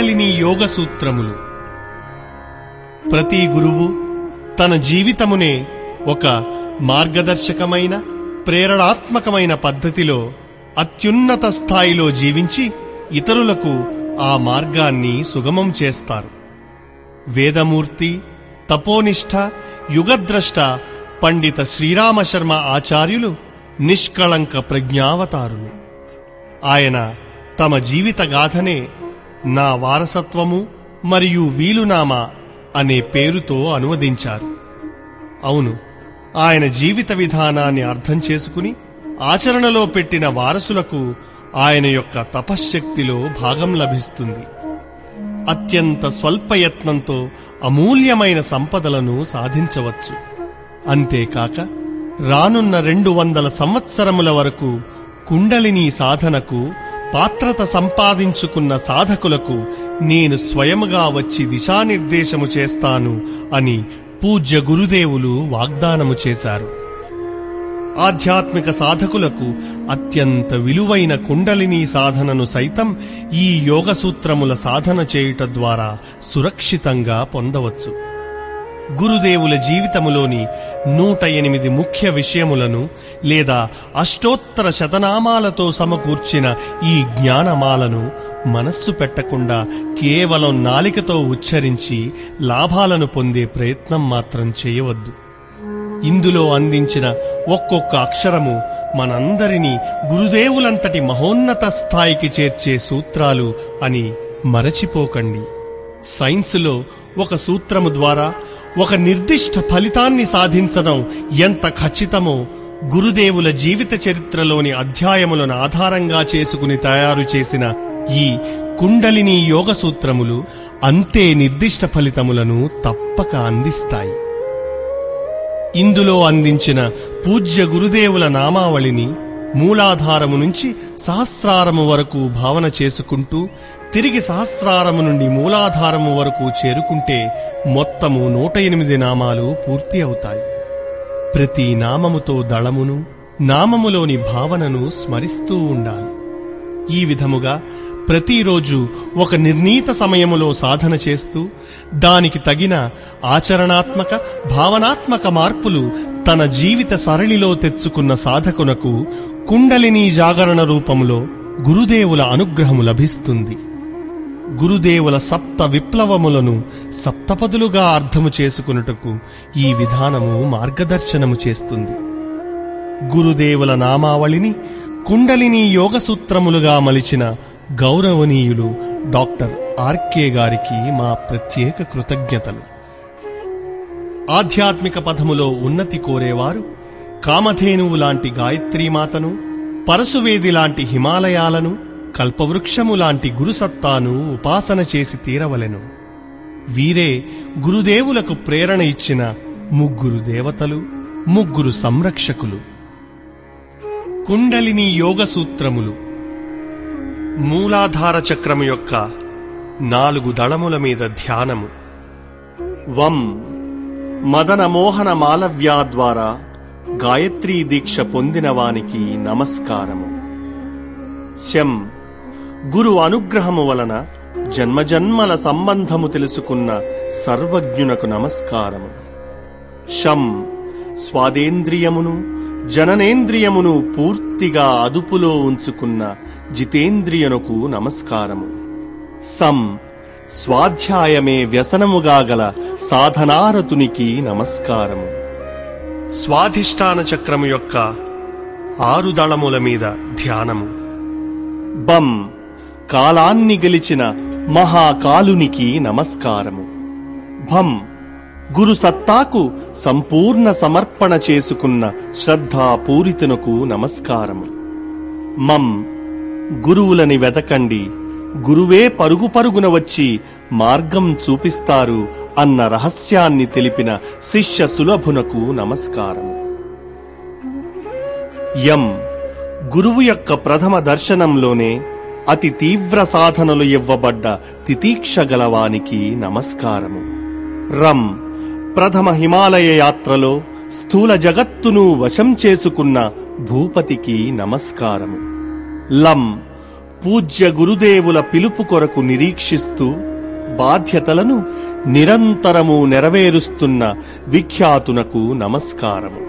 కుండలిని యోగ సూత్రములు ప్రతి గురువు తన జీవితమునే ఒక మార్గదర్శకమైన ప్రేరణాత్మకమైన పద్ధతిలో అత్యున్నత స్థాయిలో జీవించి ఇతరులకు ఆ మార్గాన్ని సుగమం చేస్తారు వేదమూర్తి తపోనిష్ఠ యుగద్రష్ట పండిత శ్రీరామశర్మ ఆచార్యులు నిష్కళంక ప్రజ్ఞావతారులు ఆయన తమ జీవిత గాథనే నా వారసత్వము మరియు వీలునామా అనే పేరుతో అనువదించారు అవును ఆయన జీవిత విధానాన్ని అర్థం చేసుకుని ఆచరణలో పెట్టిన వారసులకు ఆయన యొక్క తపశ్శక్తిలో భాగం లభిస్తుంది అత్యంత స్వల్ప యత్నంతో అమూల్యమైన సంపదలను సాధించవచ్చు అంతేకాక రానున్న రెండు వందల సంవత్సరముల వరకు కుండలిని సాధనకు పాత్రత సంపాదించుకున్న సాధకులకు నేను స్వయముగా వచ్చి దిశానిర్దేశము చేస్తాను అని పూజ్య గురుదేవులు వాగ్దానము చేశారు ఆధ్యాత్మిక సాధకులకు అత్యంత విలువైన కుండలిని సాధనను సైతం ఈ యోగ సూత్రముల సాధన చేయుట ద్వారా సురక్షితంగా పొందవచ్చు గురుదేవుల జీవితములోని నూట ఎనిమిది ముఖ్య విషయములను లేదా అష్టోత్తర శతనామాలతో సమకూర్చిన ఈ జ్ఞానమాలను మనస్సు పెట్టకుండా కేవలం నాలికతో ఉచ్చరించి లాభాలను పొందే ప్రయత్నం మాత్రం చేయవద్దు ఇందులో అందించిన ఒక్కొక్క అక్షరము మనందరినీ గురుదేవులంతటి మహోన్నత స్థాయికి చేర్చే సూత్రాలు అని మరచిపోకండి సైన్సులో ఒక సూత్రము ద్వారా ఒక నిర్దిష్ట ఫలితాన్ని సాధించడం ఎంత ఖచ్చితమో గురుదేవుల జీవిత చరిత్రలోని అధ్యాయములను ఆధారంగా చేసుకుని తయారు చేసిన ఈ కుండలిని యోగ సూత్రములు అంతే నిర్దిష్ట ఫలితములను తప్పక అందిస్తాయి ఇందులో అందించిన పూజ్య గురుదేవుల నామావళిని మూలాధారము నుంచి సహస్రారము వరకు భావన చేసుకుంటూ తిరిగి సహస్రారము నుండి మూలాధారము వరకు చేరుకుంటే మొత్తము నూట ఎనిమిది నామాలు పూర్తి అవుతాయి ప్రతి నామముతో దళమును నామములోని భావనను స్మరిస్తూ ఉండాలి ఈ విధముగా ప్రతిరోజు ఒక నిర్ణీత సమయములో సాధన చేస్తూ దానికి తగిన ఆచరణాత్మక భావనాత్మక మార్పులు తన జీవిత సరళిలో తెచ్చుకున్న సాధకునకు కుండలిని జాగరణ రూపములో గురుదేవుల అనుగ్రహము లభిస్తుంది గురుదేవుల సప్త విప్లవములను సప్తపదులుగా అర్థము చేసుకున్నటకు ఈ విధానము మార్గదర్శనము చేస్తుంది గురుదేవుల నామావళిని కుండలిని యోగ సూత్రములుగా మలిచిన గౌరవనీయులు డాక్టర్ ఆర్కే గారికి మా ప్రత్యేక కృతజ్ఞతలు ఆధ్యాత్మిక పథములో ఉన్నతి కోరేవారు కామధేనువు లాంటి గాయత్రీమాతను పరశువేది లాంటి హిమాలయాలను కల్పవృక్షము లాంటి గురుసత్తాను ఉపాసన చేసి తీరవలెను వీరే గురుదేవులకు ప్రేరణ ఇచ్చిన ముగ్గురు దేవతలు ముగ్గురు సంరక్షకులు కుండలిని యోగ సూత్రములు మూలాధార చక్రము యొక్క నాలుగు దళముల మీద ధ్యానము వం మదన మోహన మాలవ్యా ద్వారా గాయత్రీ దీక్ష పొందిన వానికి నమస్కారము శం గురు అనుగ్రహము వలన జన్మజన్మల సంబంధము తెలుసుకున్న సర్వజ్ఞునకు నమస్కారము షం స్వాదేంద్రియమును జననేంద్రియమును పూర్తిగా అదుపులో ఉంచుకున్న జితేంద్రియనుకు నమస్కారము సం స్వాధ్యాయమే వ్యసనముగా గల సాధనారతునికి నమస్కారము స్వాధిష్టాన చక్రము యొక్క ఆరు దళముల మీద ధ్యానము బం కాలాన్ని గెలిచిన మహాకాలునికి నమస్కారము భం గురు సత్తాకు సంపూర్ణ సమర్పణ చేసుకున్న శ్రద్ధాపూరితునకు నమస్కారము మం గురువులని వెతకండి గురువే పరుగు పరుగున వచ్చి మార్గం చూపిస్తారు అన్న రహస్యాన్ని తెలిపిన శిష్య సులభునకు నమస్కారము యం గురువు యొక్క ప్రథమ దర్శనంలోనే అతి తీవ్ర సాధనలు ఇవ్వబడ్డ తితీక్ష గలవానికి నమస్కారము రం ప్రథమ హిమాలయ యాత్రలో స్థూల జగత్తును వశం చేసుకున్న భూపతికి నమస్కారము లం పూజ్య గురుదేవుల పిలుపు కొరకు నిరీక్షిస్తూ బాధ్యతలను నిరంతరము నెరవేరుస్తున్న విఖ్యాతునకు నమస్కారము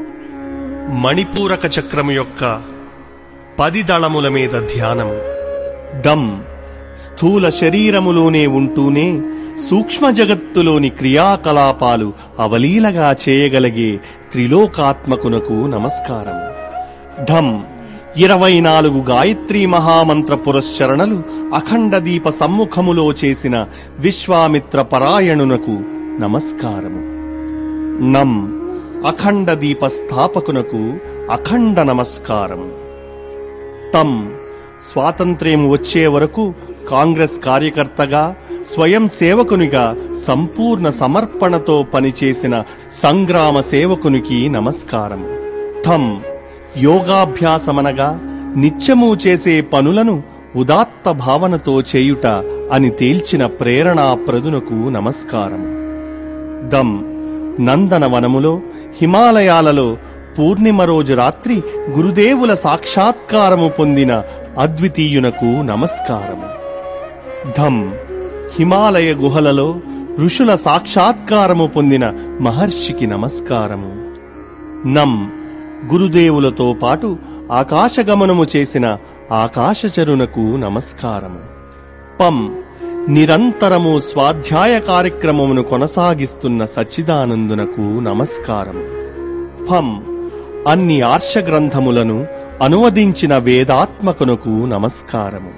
మణిపూరక చక్రము యొక్క పది దళముల మీద ధ్యానము డమ్ స్థూల శరీరములోనే ఉంటూనే సూక్ష్మ జగత్తులోని క్రియాకలాపాలు అవలీలగా చేయగలిగే త్రిలోకాత్మకునకు నమస్కారం ఢమ్ ఇరవై నాలుగు గాయత్రీ మహామంత్ర పురస్చరణలు అఖండ దీప సమ్ముఖములో చేసిన విశ్వామిత్ర పరాయణునకు నమస్కారము నం అఖండ దీప స్థాపకునకు అఖండ నమస్కారము తం స్వాతంత్ర్యం వచ్చే వరకు కాంగ్రెస్ కార్యకర్తగా స్వయం సేవకునిగా సంపూర్ణ సమర్పణతో పనిచేసిన సంగ్రామ సేవకునికి నమస్కారం థం యోగాభ్యాసమనగా నిత్యము చేసే పనులను ఉదాత్త భావనతో చేయుట అని తేల్చిన ప్రేరణాప్రదునకు నమస్కారం దం నందనవనములో హిమాలయాలలో పూర్ణిమ రోజు రాత్రి గురుదేవుల సాక్షాత్కారము పొందిన అద్వితీయునకు నమస్కారము ధం హిమాలయ గుహలలో ఋషుల సాక్షాత్కారము పొందిన మహర్షికి నమస్కారము నం గురుదేవులతో పాటు ఆకాశగమనము చేసిన ఆకాశచరునకు నమస్కారము పం నిరంతరము స్వాధ్యాయ కార్యక్రమమును కొనసాగిస్తున్న సచ్చిదానందునకు నమస్కారము ఫం అన్ని ఆర్ష గ్రంథములను అనువదించిన వేదాత్మకునకు నమస్కారము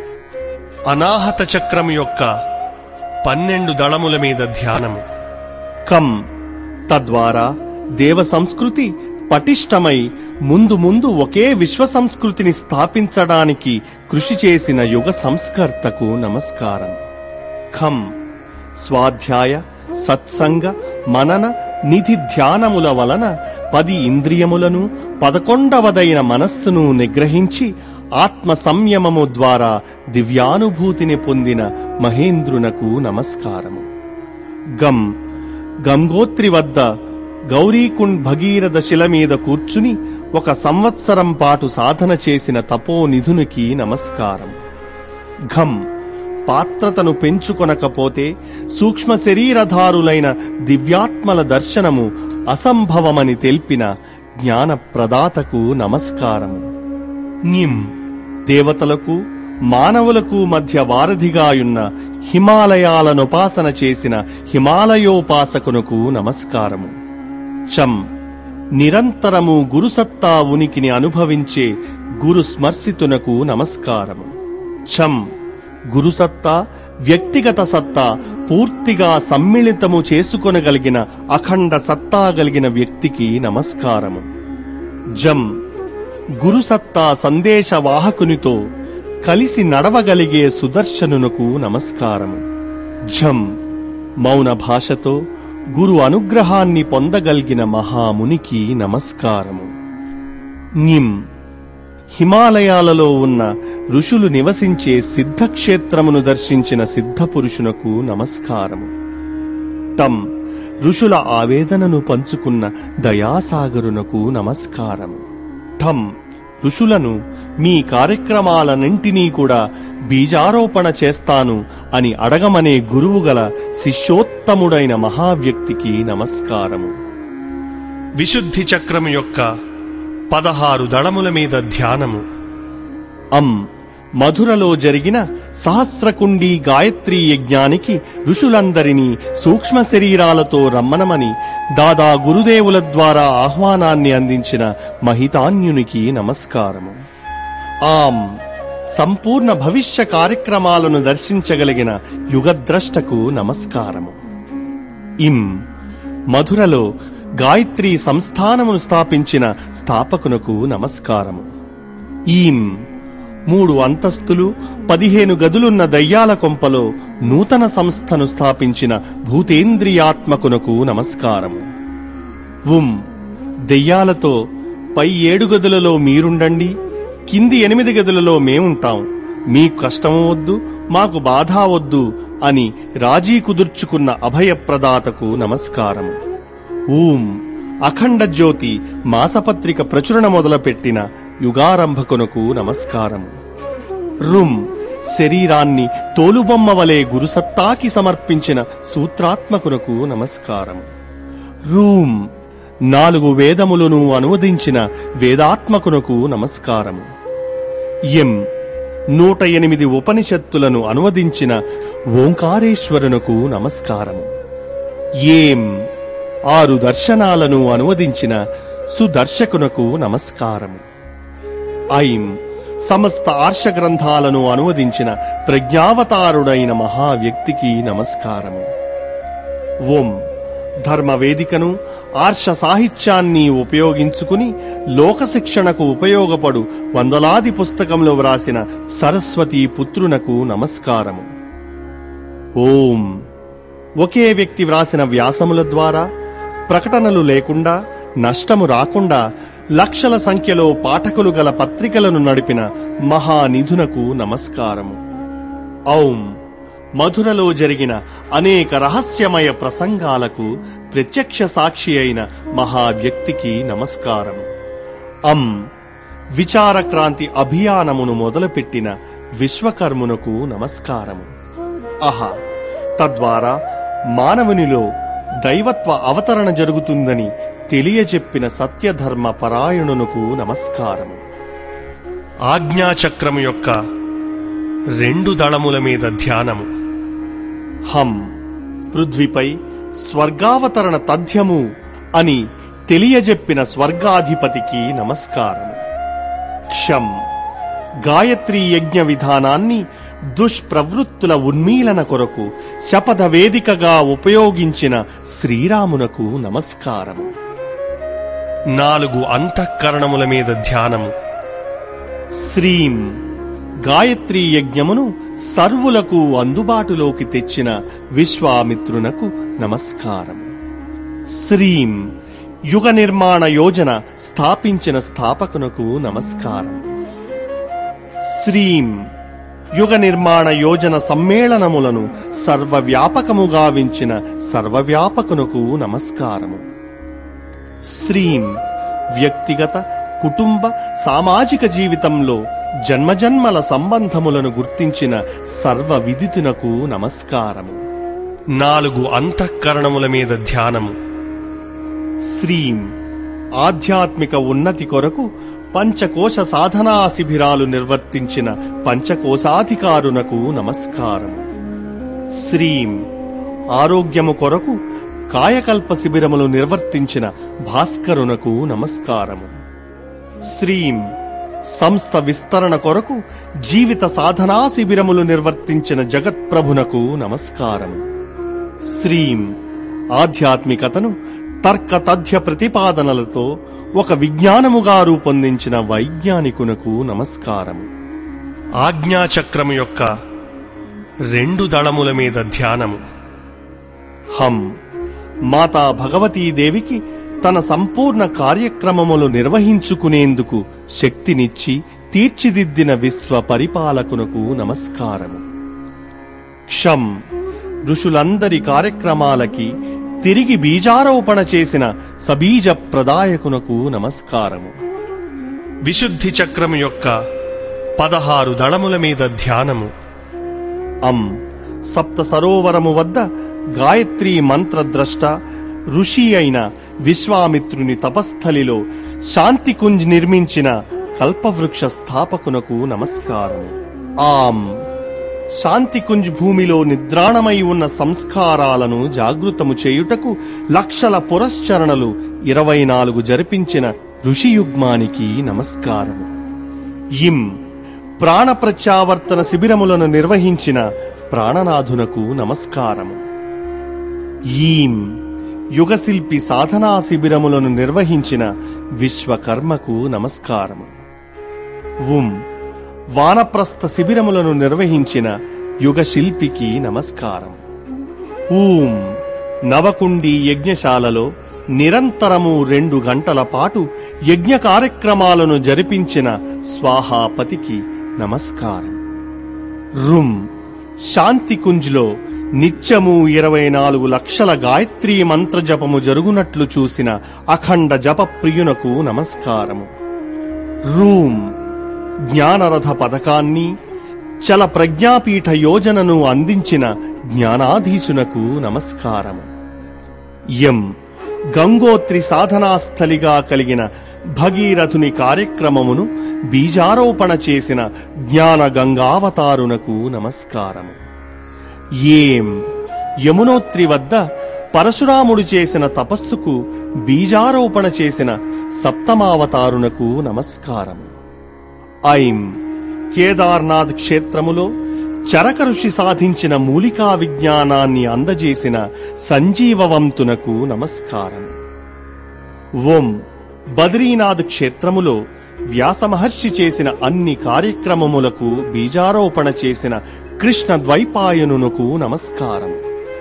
అనాహత చక్రం యొక్క పన్నెండు దళముల మీద ధ్యానము కం తద్వారా దేవ సంస్కృతి పటిష్టమై ముందు ముందు ఒకే విశ్వ సంస్కృతిని స్థాపించడానికి కృషి చేసిన యుగ సంస్కర్తకు నమస్కారం ఖం స్వాధ్యాయ సత్సంగ మనన నిధి ధ్యానముల వలన పది ఇంద్రియములను పదకొండవదైన మనస్సును నిగ్రహించి ఆత్మ సంయమము ద్వారా దివ్యానుభూతిని పొందిన మహేంద్రునకు నమస్కారము గం గంగోత్రి వద్ద గౌరీకుండ్ భగీరథ శిల మీద కూర్చుని ఒక సంవత్సరం పాటు సాధన చేసిన తపోనిధునికి నమస్కారం ఘం పాత్రతను పెంచుకొనకపోతే సూక్ష్మ శరీరధారులైన దివ్యాత్మల దర్శనము అసంభవమని తెలిపిన జ్ఞాన ప్రదాతకు నమస్కారము ఞిం దేవతలకు మానవులకు మధ్య వారధిగాయున్న హిమాలయాలనుపాసన చేసిన హిమాలయోపాసకునకు నమస్కారము చం నిరంతరము గురుసత్తా ఉనికిని అనుభవించే గురు స్మర్శితునకు నమస్కారము ఛం గురుసత్తా వ్యక్తిగత సత్తా పూర్తిగా సమ్మిళితము చేసుకొనగలిగిన అఖండ సత్తా కలిగిన వ్యక్తికి నమస్కారము జం గురుసత్తా సందేశ వాహకునితో కలిసి నడవగలిగే సుదర్శనునకు నమస్కారము ఝం మౌన భాషతో గురు అనుగ్రహాన్ని పొందగలిగిన మహామునికి నమస్కారము ఞిం హిమాలయాలలో ఉన్న ఋషులు నివసించే సిద్ధక్షేత్రమును దర్శించిన సిద్ధపురుషునకు నమస్కారము టం ఋషుల ఆవేదనను పంచుకున్న దయాసాగరునకు నమస్కారము ఠం ఋషులను మీ కార్యక్రమాలన్నింటినీ కూడా బీజారోపణ చేస్తాను అని అడగమనే గురువు గల శిష్యోత్తముడైన మహావ్యక్తికి నమస్కారము విశుద్ధి చక్రము యొక్క పదహారు దళముల మీద ధ్యానము అం మధురలో జరిగిన సహస్రకుండీ గాయత్రీ యజ్ఞానికి ఋషులందరినీ సూక్ష్మ శరీరాలతో రమ్మనమని దాదా గురుదేవుల ద్వారా ఆహ్వానాన్ని అందించిన మహితాన్యునికి నమస్కారము ఆం సంపూర్ణ భవిష్య కార్యక్రమాలను దర్శించగలిగిన యుగద్రష్టకు నమస్కారము ఇం మధురలో గాయత్రి సంస్థానమును స్థాపించిన స్థాపకునకు నమస్కారము ఈం మూడు అంతస్తులు పదిహేను గదులున్న దయ్యాల కొంపలో నూతన సంస్థను స్థాపించిన భూతేంద్రియాత్మకునకు నమస్కారము ఉం దెయ్యాలతో పై ఏడు గదులలో మీరుండండి కింది ఎనిమిది గదులలో మేముంటాం మీకు కష్టము వద్దు మాకు బాధ వద్దు అని రాజీ కుదుర్చుకున్న అభయప్రదాతకు నమస్కారము ఊం అఖండ జ్యోతి మాసపత్రిక ప్రచురణ మొదలుపెట్టిన యుగారంభకునకు నమస్కారము రుమ్ శరీరాన్ని తోలుబొమ్మ వలె గురుసత్తాకి సమర్పించిన సూత్రాత్మకునకు నమస్కారము రూమ్ నాలుగు వేదములను అనువదించిన వేదాత్మకునకు నమస్కారము ఎం నూట ఎనిమిది ఉపనిషత్తులను అనువదించిన ఓంకారేశ్వరునకు నమస్కారము ఏం ఆరు దర్శనాలను అనువదించిన సుదర్శకునకు నమస్కారము ఐం సమస్త ఆర్ష గ్రంథాలను అనువదించిన ప్రజ్ఞావతారుడైన మహావ్యక్తికి నమస్కారము ఓం ధర్మ వేదికను ఆర్ష సాహిత్యాన్ని ఉపయోగించుకుని లోక శిక్షణకు ఉపయోగపడు వందలాది పుస్తకంలో వ్రాసిన సరస్వతీ పుత్రునకు నమస్కారము ఓం ఒకే వ్యక్తి వ్రాసిన వ్యాసముల ద్వారా ప్రకటనలు లేకుండా నష్టము రాకుండా లక్షల సంఖ్యలో పాఠకులు గల పత్రికలను నడిపిన మహానిధునకు నమస్కారము ఔం మధురలో జరిగిన అనేక రహస్యమయ ప్రసంగాలకు ప్రత్యక్ష సాక్షి అయిన మహావ్యక్తికి నమస్కారము అం విచారక్రాంతి అభియానమును మొదలుపెట్టిన విశ్వకర్మునకు నమస్కారము అహ తద్వారా మానవునిలో దైవత్వ అవతరణ జరుగుతుందని తెలియజెప్పిన సత్యధర్మ పరాయణునకు నమస్కారము ఆజ్ఞాచక్రము యొక్క రెండు దళముల మీద ధ్యానము హం పృథ్వీపై స్వర్గావతరణ తథ్యము అని తెలియజెప్పిన స్వర్గాధిపతికి నమస్కారము క్షం గాయత్రీ యజ్ఞ విధానాన్ని దుష్ప్రవృత్తుల ఉన్మీలన కొరకు శపథ వేదికగా ఉపయోగించిన శ్రీరామునకు నమస్కారము నాలుగు అంతఃకరణముల మీద ధ్యానము శ్రీం గాయత్రీ యజ్ఞమును సర్వులకు అందుబాటులోకి తెచ్చిన విశ్వామిత్రునకు నమస్కారము శ్రీం యుగ నిర్మాణ యోజన స్థాపించిన స్థాపకునకు నమస్కారం శ్రీం యుగ నిర్మాణ యోజన సమ్మేళనములను సర్వవ్యాపకముగా వించిన సర్వవ్యాపకునకు నమస్కారము శ్రీం వ్యక్తిగత కుటుంబ సామాజిక జీవితంలో జన్మజన్మల సంబంధములను గుర్తించిన సర్వ విదితునకు నమస్కారము నాలుగు అంతఃకరణముల మీద ధ్యానము శ్రీం ఆధ్యాత్మిక ఉన్నతి కొరకు పంచకోశ సాధనా శిబిరాలు నిర్వర్తించిన పంచకోశాధికారునకు నమస్కారము శ్రీం ఆరోగ్యము కొరకు కాయకల్ప శిబిరములు నిర్వర్తించిన భాస్కరునకు నమస్కారము శ్రీం సంస్థ విస్తరణ కొరకు జీవిత సాధనా శిబిరములు నిర్వర్తించిన జగత్ప్రభునకు నమస్కారము శ్రీం ఆధ్యాత్మికతను తర్క తథ్య ప్రతిపాదనలతో ఒక విజ్ఞానముగా రూపొందించిన వైజ్ఞానికునకు నమస్కారము ఆజ్ఞాచక్రము యొక్క రెండు దళముల మీద ధ్యానము హం మాతా భగవతీదేవికి తన సంపూర్ణ కార్యక్రమములు నిర్వహించుకునేందుకు శక్తినిచ్చి తీర్చిదిద్దిన విశ్వ పరిపాలకునకు నమస్కారము క్షం ఋషులందరి కార్యక్రమాలకి తిరిగి బీజారోపణ చేసిన సబీజ ప్రదాయకునకు నమస్కారము విశుద్ధి చక్రము యొక్క పదహారు దళముల మీద ధ్యానము అం సప్త సరోవరము వద్ద గాయత్రీ మంత్రద్రష్ట ఋషి అయిన విశ్వామిత్రుని తపస్థలిలో శాంతికుంజ్ నిర్మించిన కల్పవృక్ష స్థాపకునకు నమస్కారము ఆం శాంతికుంజ్ భూమిలో నిద్రాణమై ఉన్న సంస్కారాలను జాగృతము చేయుటకు లక్షల పురశ్చరణలు ఇరవై నాలుగు జరిపించిన ఋషియుగ్మానికి నమస్కారము ఇం ప్రాణ ప్రత్యావర్తన శిబిరములను నిర్వహించిన ప్రాణనాథునకు నమస్కారము ఈం యుగశిల్పి సాధనా శిబిరములను నిర్వహించిన విశ్వకర్మకు నమస్కారము ఉం వానప్రస్థ శిబిరములను నిర్వహించిన యుగశిల్పికి నమస్కారం ఊం నవకుండి యజ్ఞశాలలో నిరంతరము రెండు గంటల పాటు యజ్ఞ కార్యక్రమాలను జరిపించిన స్వాహాపతికి నమస్కారం రుం శాంతికుంజ్లో నిత్యము ఇరవై నాలుగు లక్షల గాయత్రీ మంత్ర జపము జరుగునట్లు చూసిన అఖండ జప ప్రియునకు నమస్కారము రూం జ్ఞానరథ పథకాన్ని చల ప్రజ్ఞాపీఠ యోజనను అందించిన జ్ఞానాధీశునకు నమస్కారము ఎం గంగోత్రి సాధనాస్థలిగా కలిగిన భగీరథుని కార్యక్రమమును బీజారోపణ చేసిన జ్ఞాన గంగావతారునకు నమస్కారము ఏం యమునోత్రి వద్ద పరశురాముడు చేసిన తపస్సుకు బీజారోపణ చేసిన సప్తమావతారునకు నమస్కారము ఐం కేదార్నాథ్ క్షేత్రములో చరక ఋషి సాధించిన మూలికా విజ్ఞానాన్ని అందజేసిన సంజీవవంతునకు నమస్కారం ఓం బద్రీనాథ్ క్షేత్రములో వ్యాసమహర్షి చేసిన అన్ని కార్యక్రమములకు బీజారోపణ చేసిన కృష్ణ ద్వైపాయనునకు నమస్కారం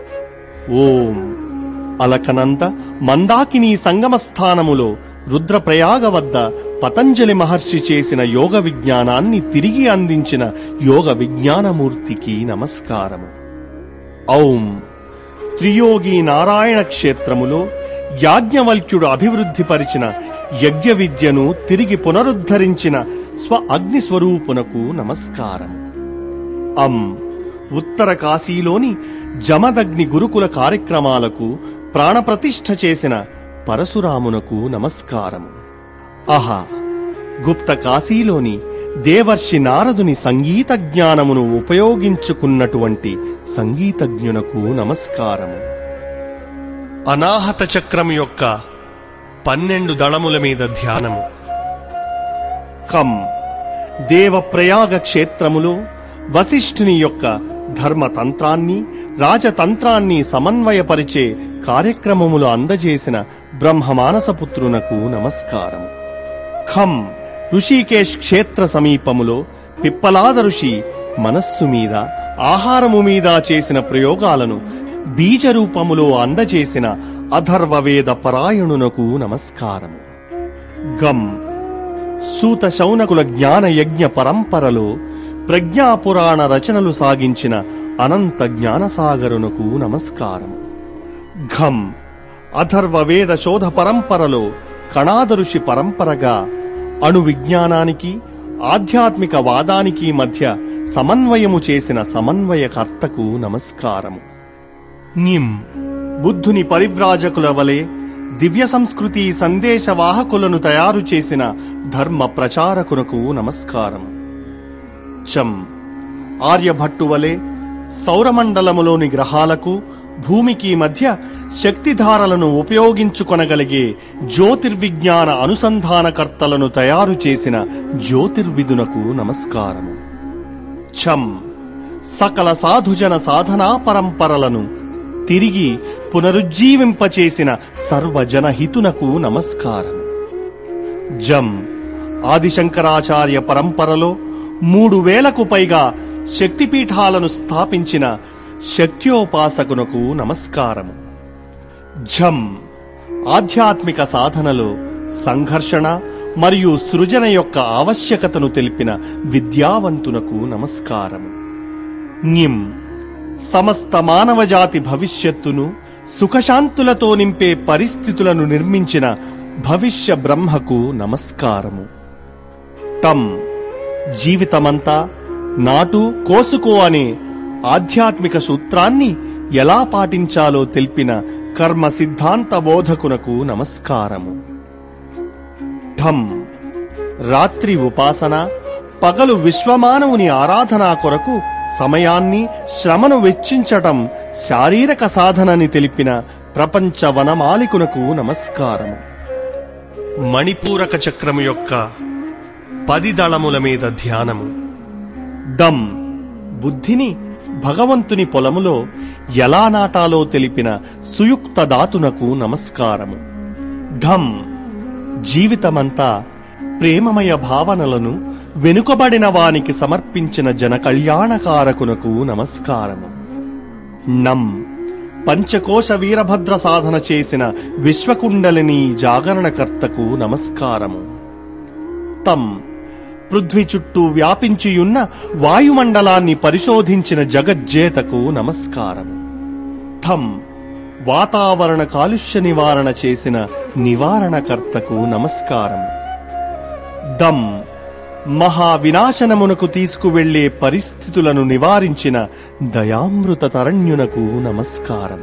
ఓం అలకనంద మందాకిని సంగమ స్థానములో రుద్రప్రయాగ వద్ద పతంజలి మహర్షి చేసిన యోగ విజ్ఞానాన్ని తిరిగి అందించిన యోగ విజ్ఞానమూర్తికి నమస్కారము ఔం త్రియోగి నారాయణ క్షేత్రములో యాజ్ఞవల్క్యుడు అభివృద్ధిపరిచిన యజ్ఞ విద్యను తిరిగి పునరుద్ధరించిన స్వ అగ్ని స్వరూపునకు నమస్కారం అం ఉత్తర కాశీలోని జమదగ్ని గురుకుల కార్యక్రమాలకు ప్రాణప్రతిష్ఠ చేసిన పరశురామునకు నమస్కారము ఆహా గుప్త కాశీలోని దేవర్షి నారదుని సంగీత జ్ఞానమును ఉపయోగించుకున్నటువంటి సంగీతజ్ఞునకు నమస్కారము అనాహత చక్రం యొక్క పన్నెండు దళముల మీద ధ్యానము కం దేవప్రయాగ క్షేత్రములో వశిష్ఠుని యొక్క ధర్మతంత్రాన్ని రాజతంత్రాన్ని సమన్వయపరిచే కార్యక్రమములు అందజేసిన బ్రహ్మమానసపుత్రునకు నమస్కారం ఖం ఋషికేశ్ క్షేత్ర సమీపములో పిప్పలాద ఋషి మనస్సు మీద ఆహారము మీద చేసిన ప్రయోగాలను బీజ రూపములో అందజేసిన అథర్వవేద పరాయణునకు నమస్కారము గం సూత శౌనకుల జ్ఞాన యజ్ఞ పరంపరలో ప్రజ్ఞాపురాణ రచనలు సాగించిన అనంత జ్ఞానసాగరునకు నమస్కారం ఘం అథర్వ వేద శోధ పరంపరలో కణాద ఋషి పరంపరగా అణు విజ్ఞానానికి ఆధ్యాత్మిక వాదానికి మధ్య సమన్వయము చేసిన సమన్వయకర్తకు నమస్కారము నిం బుద్ధుని పరివ్రాజకుల వలె దివ్య సంస్కృతి సందేశవాహకులను తయారు చేసిన ధర్మ ప్రచారకునకు నమస్కారం చం ఆర్యభట్టు వలె సౌరమండలములోని గ్రహాలకు భూమికి మధ్య శక్తిధారలను ఉపయోగించుకొనగలిగే జ్యోతిర్విజ్ఞాన అనుసంధానకర్తలను తయారు చేసిన జ్యోతిర్విదునకు నమస్కారము ఛం సకల సాధుజన సాధనా పరంపరలను తిరిగి పునరుజ్జీవింపచేసిన సర్వజనహితునకు నమస్కారం జం ఆదిశంకరాచార్య పరంపరలో మూడు వేలకు పైగా శక్తిపీఠాలను స్థాపించిన శక్త్యోపాసకునకు నమస్కారము ఝం ఆధ్యాత్మిక సాధనలో సంఘర్షణ మరియు సృజన యొక్క ఆవశ్యకతను తెలిపిన విద్యావంతునకు నమస్కారము ఞిం సమస్త మానవజాతి భవిష్యత్తును సుఖశాంతులతో నింపే పరిస్థితులను నిర్మించిన భవిష్య బ్రహ్మకు నమస్కారము టం జీవితమంతా నాటు కోసుకో అనే ఆధ్యాత్మిక సూత్రాన్ని ఎలా పాటించాలో తెలిపిన కర్మ సిద్ధాంత బోధకునకు నమస్కారము ఢం రాత్రి ఉపాసన పగలు విశ్వమానవుని ఆరాధనా కొరకు సమయాన్ని శ్రమను వెచ్చించటం శారీరక సాధనని తెలిపిన ప్రపంచ వనమాలికునకు నమస్కారము మణిపూరక చక్రము యొక్క పది దళముల మీద ధ్యానము డం బుద్ధిని భగవంతుని పొలములో ఎలా నాటాలో తెలిపిన సుయుక్త దాతునకు నమస్కారము ఢం జీవితమంతా ప్రేమమయ భావనలను వెనుకబడిన వానికి సమర్పించిన జన కళ్యాణకారకునకు నమస్కారము నం పంచకోశ వీరభద్ర సాధన చేసిన విశ్వకుండలిని జాగరణకర్తకు నమస్కారము తం పృథ్వీ చుట్టూ వ్యాపించియున్న వాయుమండలాన్ని పరిశోధించిన జగజ్జేతకు నమస్కారము థం వాతావరణ కాలుష్య నివారణ చేసిన నివారణకర్తకు నమస్కారం దం మహా వినాశనమునకు తీసుకువెళ్లే పరిస్థితులను నివారించిన దయామృత తరణ్యునకు నమస్కారం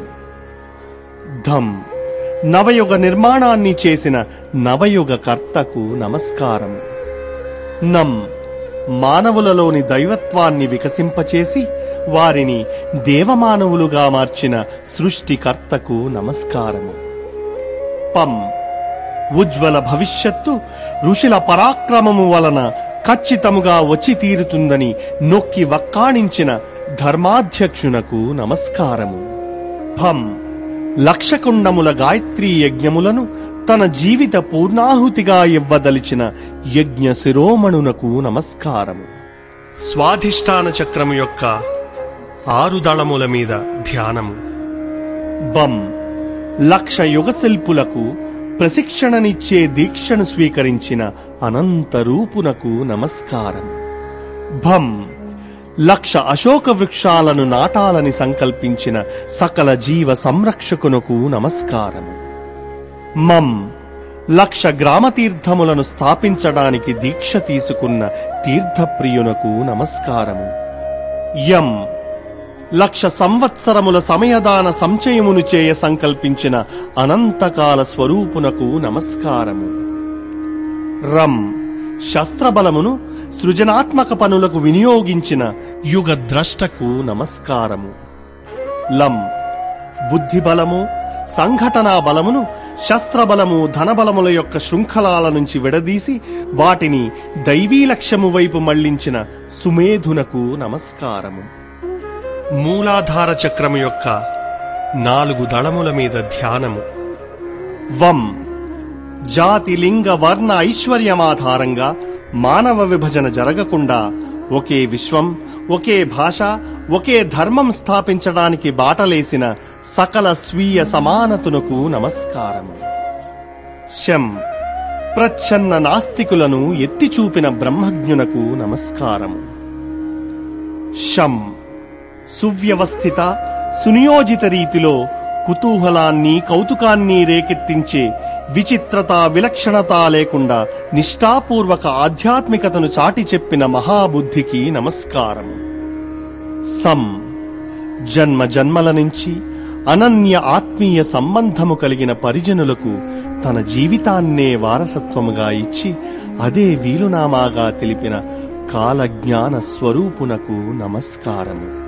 ధం నవయుగ నిర్మాణాన్ని చేసిన నవయుగ కర్తకు నమస్కారం నం మానవులలోని దైవత్వాన్ని వికసింపచేసి వారిని దేవమానవులుగా మార్చిన సృష్టికర్తకు నమస్కారము పం ఉజ్వల భవిష్యత్తు ఋషుల పరాక్రమము వలన ఖచ్చితముగా వచ్చి తీరుతుందని నొక్కి వక్కాణించిన ధర్మాధ్యక్షునకు నమస్కారము భం లక్షకుండముల గాయత్రీ యజ్ఞములను తన జీవిత పూర్ణాహుతిగా ఇవ్వదలిచిన యజ్ఞ శిరోమణునకు నమస్కారము స్వాధిష్టాన చక్రము యొక్క ఆరు దళముల మీద ధ్యానము బం లక్ష యుగ శిల్పులకు ప్రశిక్షణనిచ్చే దీక్షను స్వీకరించిన అనంత రూపునకు నమస్కారం భం లక్ష అశోక వృక్షాలను నాటాలని సంకల్పించిన సకల జీవ సంరక్షకునకు నమస్కారము మం లక్ష గ్రామ తీర్థములను స్థాపించడానికి దీక్ష తీసుకున్న తీర్థప్రియునకు నమస్కారము యం లక్ష సంవత్సరముల సమయదాన సంచయమును చేయ సంకల్పించిన అనంతకాల స్వరూపునకు నమస్కారము రం శస్త్రబలమును సృజనాత్మక పనులకు వినియోగించిన యుగ ద్రష్టకు నమస్కారము లం బుద్ధిబలము సంఘటనా బలమును శస్త్రబలము ధనబలముల యొక్క శృంఖలాల నుంచి విడదీసి వాటిని దైవీ లక్ష్యము వైపు మళ్లించిన సుమేధునకు నమస్కారము మూలాధార చక్రము యొక్క నాలుగు దళముల మీద ధ్యానము వం జాతి లింగ వర్ణ ఐశ్వర్యమాధారంగా మానవ విభజన జరగకుండా ఒకే విశ్వం ఒకే భాష ఒకే ధర్మం స్థాపించడానికి బాటలేసిన సకల స్వీయ సమానతునకు నమస్కారము శం ప్రచ్ఛన్న నాస్తికులను ఎత్తి చూపిన బ్రహ్మజ్ఞునకు నమస్కారము శం సువ్యవస్థిత సునియోజిత రీతిలో కుతూహలాన్ని కౌతుకాన్ని రేకెత్తించే విచిత్రత విలక్షణత లేకుండా నిష్ఠాపూర్వక ఆధ్యాత్మికతను చాటి చెప్పిన మహాబుద్ధికి నమస్కారం సం జన్మ జన్మల నుంచి అనన్య ఆత్మీయ సంబంధము కలిగిన పరిజనులకు తన జీవితాన్నే వారసత్వముగా ఇచ్చి అదే వీలునామాగా తెలిపిన కాలజ్ఞాన స్వరూపునకు నమస్కారము